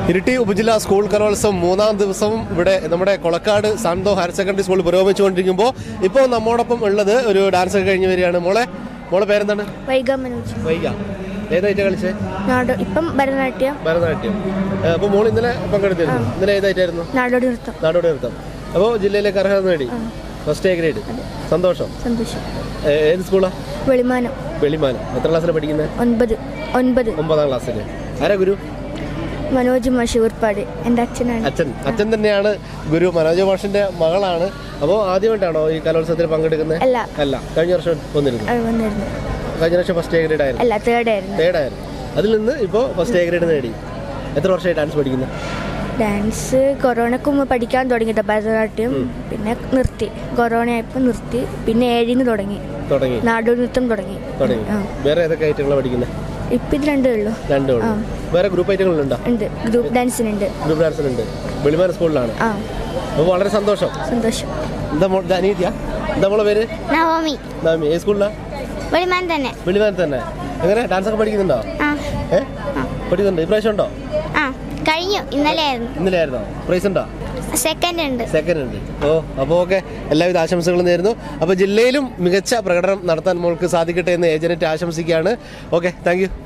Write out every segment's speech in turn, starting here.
ഇരിട്ടി ഉപജില്ലാ സ്കൂൾ കലോത്സവം മൂന്നാം ദിവസവും ഇവിടെ നമ്മുടെ Kolakkad Santo higher secondary school പുരോഗമിച്ചുകൊണ്ടിരിക്കുമ്പോൾ ഇപ്പോൾ നമ്മോടൊപ്പം ഉള്ളത് ഒരു ഡാൻസ് ഒക്കെ കഴിഞ്ഞ് വരികയാണ് മോളെ മോളെ പേരെന്താണ് വൈഗ മനോജ് വൈക ഏതായിട്ടാ കളിച്ചേ നാടോ ഇപ്പം ഭരതനാട്യം ഭരതനാട്യം അപ്പോൾ മോൾ ഇന്നലെ പങ്കെടുത്തിരുന്നു ഇന്നലെ ഏതായിട്ടായിരുന്നു നാടോടി നൃത്തം നാടോടി നൃത്തം അപ്പോൾ ജില്ലയിലേക്ക് അർഹത നേടി ഫസ്റ്റ് എ ഗ്രേഡ് സന്തോഷം സന്തോഷം ഏ- ഏത് സ്കൂളാ വെളിമാനം വെളിമാനം എത്ര ക്ലാസ്സിലാണ് പഠിക്കുന്നത് ഒൻപത് ഒൻപത് ഒമ്പതാം ക്ലാസ്സിൽ ആരാ ഗുരു മനോജ് മാഷി ഉർപ്പാട് എൻ്റെ അച്ഛനാണ് അച്ഛൻ അച്ഛൻ തന്നെയാണ് ഗുരു മനോജ് മാഷിന്റെ മകളാണ് അപ്പോൾ ആദ്യമായിട്ടാണോ ഈ കലോത്സവത്തിൽ പങ്കെടുക്കുന്നത് അല്ല അല്ല കഴിഞ്ഞ വർഷം വന്നിരുന്നു അത് വന്നിരുന്നു കഴിഞ്ഞ വർഷം ഫസ്റ്റ് എ ഗ്രേഡ് ആയിരുന്നു അല്ല തേർഡ് ആയിരുന്നു തേർഡ് ആയിരുന്നു അതിൽ നിന്ന് ഇപ്പോൾ ഫസ്റ്റ് എ ഗ്രേഡ് നേടി എത്ര വർഷമായി ഡാൻസ് പഠിക്കുന്നത് ഡാൻസ് കൊറോണക്ക് മുമ്പ് പഠിക്കാൻ തുടങ്ങിയത് ഭരതനാട്യം പിന്നെ നിർത്തി കൊറോണ ആയപ്പോൾ നിർത്തി പിന്നെ ഏഴിന് തുടങ്ങി തുടങ്ങി നാടോടി നൃത്തം തുടങ്ങി തുടങ്ങി ആ. വേറെ ഏതൊക്കെ ഐറ്റങ്ങളാണ് പഠിക്കുന്നത് ഇപ്പം ഇത് രണ്ടേ ഉള്ളൂ രണ്ടേ ഉള്ളൂ വേറെ ഗ്രൂപ്പ് ഐറ്റങ്ങളുണ്ടോ ഉണ്ട് ഗ്രൂപ്പ് ഡാൻസിനുണ്ട് ഗ്രൂപ്പ് ഡാൻസിനുണ്ട് വെളിമാന സ്കൂളിലാണ് ആ അപ്പോൾ വളരെ സന്തോഷം സന്തോഷം എന്താ മോ അനീതിയാ എന്താ മോളെ പേര് നവമി നാമി ഏത് സ്കൂളിലാണ് വെളിമാൻ തന്നെ വെളിമാനത്ത് തന്നെ എങ്ങനെ ഡാൻസ് ഒക്കെ പഠിക്കുന്നുണ്ടോ ആ ഏ പഠിക്കുന്നുണ്ടോ ഇപ്രാവശ്യം ഉണ്ടോ ആ കഴിഞ്ഞു ഇന്നലെ ആയിരുന്നു ഇന്നലെ ആയിരുന്നോ പ്രൈസ് ഉണ്ടോ സെക്കൻഡ് ഉണ്ട് സെക്കൻഡ് ഉണ്ട് ഓ അപ്പോൾ ഓക്കെ എല്ലാവിധ ആശംസകളും നേരുന്നു അപ്പോൾ ജില്ലയിലും മികച്ച പ്രകടനം നടത്താൻ മോൾക്ക് സാധിക്കട്ടെ എന്ന് ഏജന്റ് ആശംസിക്കുകയാണ് ഓക്കെ താങ്ക് യു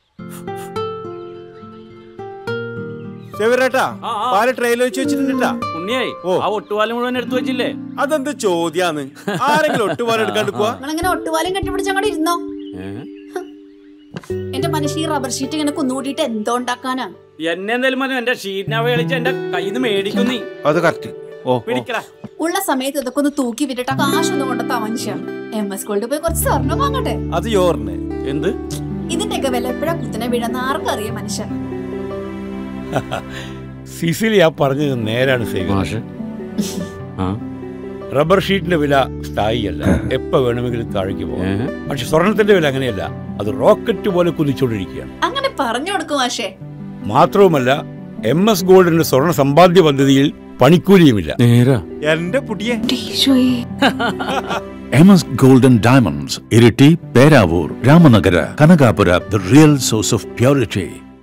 ചെവിരേട്ടാ പാല് ട്രെയിൽ വെച്ച് വെച്ചിട്ടുണ്ടാ ഉണ്ണിയായി ഓ. ആ ഒട്ടുപാലം മുഴുവൻ എടുത്തു വെച്ചില്ലേ അതെന്ത് ചോദ്യാന്ന് ആരെങ്കിലും ഒട്ടുപാലം എടുക്കാണ്ട് പോവാ നിങ്ങളിങ്ങനെ ഒട്ടുപാലം കെട്ടിപ്പിടിച്ച് അങ്ങോട്ട് ഇരുന്നോ എന്റെ മനുഷ്യ ഈ റബ്ബർ ഷീറ്റ് ഇങ്ങനെ കുന്നുകൂട്ടിയിട്ട് എന്തോ ഉണ്ടാക്കാനാ എന്നെ എന്തായാലും മതി എന്റെ ഷീറ്റിനാവ കളിച്ച് എന്റെ കയ്യിൽ നിന്ന് മേടിക്കും നീ അത് കറക്റ്റ് ഓ ഓ. പിടിക്കടാ ഉള്ള സമയത്ത് ഇതൊക്കെ ഒന്ന് തൂക്കി വിട്ടിട്ട് കാശൊന്നും കൊണ്ടെത്താ മനുഷ്യ എം എസ് സ്കൂളിൽ പോയി കുറച്ച് സ്വർണം വാങ്ങട്ടെ അത് യോറിന് എന്ത് ഇതിന്റെയൊക്കെ വില എപ്പോഴാ കുത്തനെ വീഴുന്ന ആർക്കും അറിയാം മനുഷ്യൻ സിസിലി ആ പറഞ്ഞത് നേരാണ് സേവ ആ റബ്ബർ ഷീറ്റിന്റെ വില സ്ഥായിയല്ല എപ്പോ വേണമെങ്കിലും താഴേക്ക് പോകാം ഏ? പക്ഷെ സ്വർണത്തിന്റെ വില അങ്ങനെയല്ല അത് റോക്കറ്റ് പോലെ കുതിച്ചുകൊണ്ടിരിക്കുകയാണ് അങ്ങനെ പറഞ്ഞു കൊടുക്കും മാഷേ മാത്രവുമല്ല എം എസ് ഗോൾഡിന്റെ സ്വർണ്ണ സമ്പാദ്യ പദ്ധതിയിൽ പണിക്കൂലിയുമില്ല നേരാ എന്റെ പുടിയെ M S golden diamonds Iritty Peravoor Ramanagara Kanakapura the real source of purity